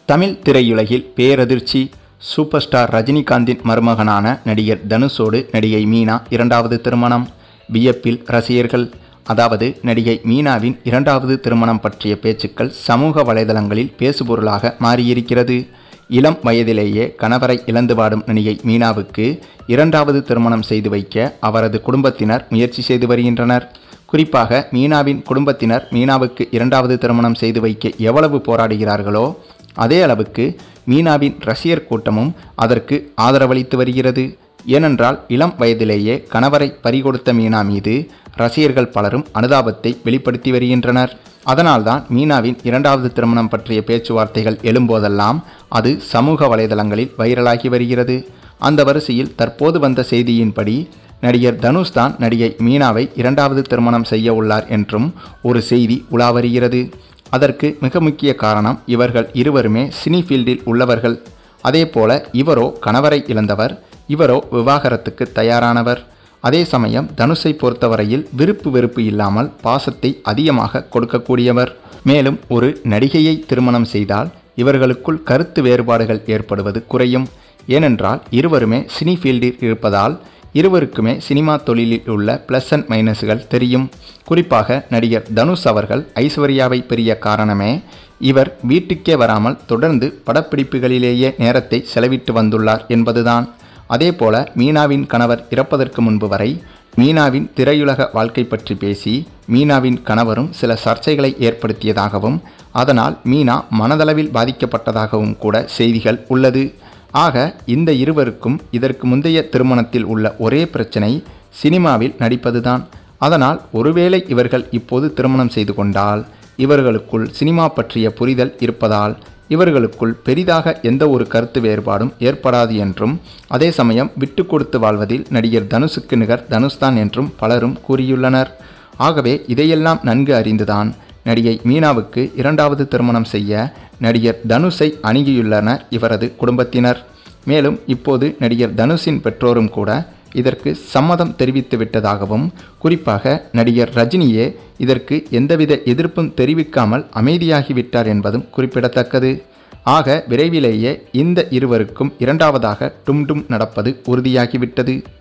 தமிழ் திரையுலகில் பேரதிர்ச்சி super star ரஜினிகாந்தின் மருமகனான நடிகர் தனுஷோடு நடிகை மீனா இரண்டாவது திருமணம் வியப்பில் ரசிகர்கள் அதாவது நடிகை மீனாவின் இரண்டாவது திருமணம் பற்றிய பேச்சுக்கள் சமூக வலைதளங்களில் பேசுபொருளாக மாறியிருக்கிறது இளம் வயதிலேயே கணவரை இழந்து வாடும் நடிகை மீனாவுக்கு இரண்டாவது திருமணம் செய்து வைக்க அவரது குடும்பத்தினர் முயற்சி செய்து வருகின்றனர் குறிப்பாக மீனாவின் குடும்பத்தினர் மீனாவுக்கு இரண்டாவது திருமணம் செய்து வைக்க எவ்வளவு போராடுகிறார்களோ அதே அளவுக்கு மீனாவின் ரசிகர் கூட்டமும் அதற்கு ஆதரவளித்து வருகிறது ஏனென்றால் இளம் வயதிலேயே கணவரை பறிகொடுத்த மீனா மீது ரசிகர்கள் பலரும் அனுதாபத்தை வெளிப்படுத்தி வருகின்றனர் அதனால்தான் மீனாவின் இரண்டாவது திருமணம் பற்றிய பேச்சுவார்த்தைகள் எழும்போதெல்லாம் அது சமூக வலைதளங்களில் வைரலாகி வருகிறது அந்த வரிசையில் தற்போது வந்த செய்தியின்படி நடிகர் தனுஷ் தான் நடிகை மீனாவை இரண்டாவது திருமணம் செய்ய உள்ளார் என்றும் ஒரு செய்தி உலா வருகிறது அதற்கு மிக முக்கிய காரணம் இவர்கள் இருவருமே சினி ஃபீல்டில் உள்ளவர்கள் அதே போல இவரோ கணவரை இழந்தவர் இவரோ விவாகரத்துக்கு தயாரானவர் அதே சமயம் தனுஷை பொறுத்தவரையில் விருப்பு வெறுப்பு இல்லாமல் பாசத்தை அதிகமாக கொடுக்கக்கூடியவர் மேலும் ஒரு நடிகையை திருமணம் செய்தால் இவர்களுக்குள் கருத்து வேறுபாடுகள் ஏற்படுவது குறையும் ஏனென்றால் இருவருமே சினி ஃபீல்டில் இருப்பதால் இருவருக்குமே சினிமா தொழிலில் உள்ள ப்ளஸ் அண்ட் மைனஸ்கள் தெரியும் குறிப்பாக நடிகர் தனுஷ் அவர்கள் ஐஸ்வர்யாவை பெரிய காரணமே இவர் வீட்டுக்கே வராமல் தொடர்ந்து படப்பிடிப்புகளிலேயே நேரத்தை செலவிட்டு வந்துள்ளார் என்பதுதான் அதேபோல மீனாவின் கணவர் இறப்பதற்கு முன்பு வரை மீனாவின் திரையுலக வாழ்க்கை பற்றி பேசி மீனாவின் கணவரும் சில சர்ச்சைகளை ஏற்படுத்தியதாகவும் அதனால் மீனா மனதளவில் பாதிக்கப்பட்டதாகவும் கூட செய்திகள் உள்ளது ஆக இந்த இருவருக்கும் இதற்கு முந்தைய திருமணத்தில் உள்ள ஒரே பிரச்சனை சினிமாவில் நடிப்பதுதான் அதனால் ஒருவேளை இவர்கள் இப்போது திருமணம் செய்து கொண்டால் இவர்களுக்குள் சினிமா பற்றிய புரிதல் இருப்பதால் இவர்களுக்குள் பெரிதாக எந்த ஒரு கருத்து வேறுபாடும் ஏற்படாது என்றும் அதே சமயம் விட்டு கொடுத்து வாழ்வதில் நடிகர் தனுஷுக்கு நிகர் தனுஷ்தான் என்றும் பலரும் கூறியுள்ளனர் ஆகவே இதையெல்லாம் நன்கு அறிந்துதான் நடிகை மீனாவுக்கு இரண்டாவது திருமணம் செய்ய நடிகர் தனுஷை அணுகியுள்ளனர் இவரது குடும்பத்தினர் மேலும் இப்போது நடிகர் தனுஷின் பெற்றோரும் கூட இதற்கு சம்மதம் தெரிவித்து விட்டதாகவும் குறிப்பாக நடிகர் ரஜினியே இதற்கு எந்தவித எதிர்ப்பும் தெரிவிக்காமல் அமைதியாகிவிட்டார் என்பதும் குறிப்பிடத்தக்கது ஆக விரைவிலேயே இந்த இருவருக்கும் இரண்டாவதாக டும் டும் நடப்பது உறுதியாகிவிட்டது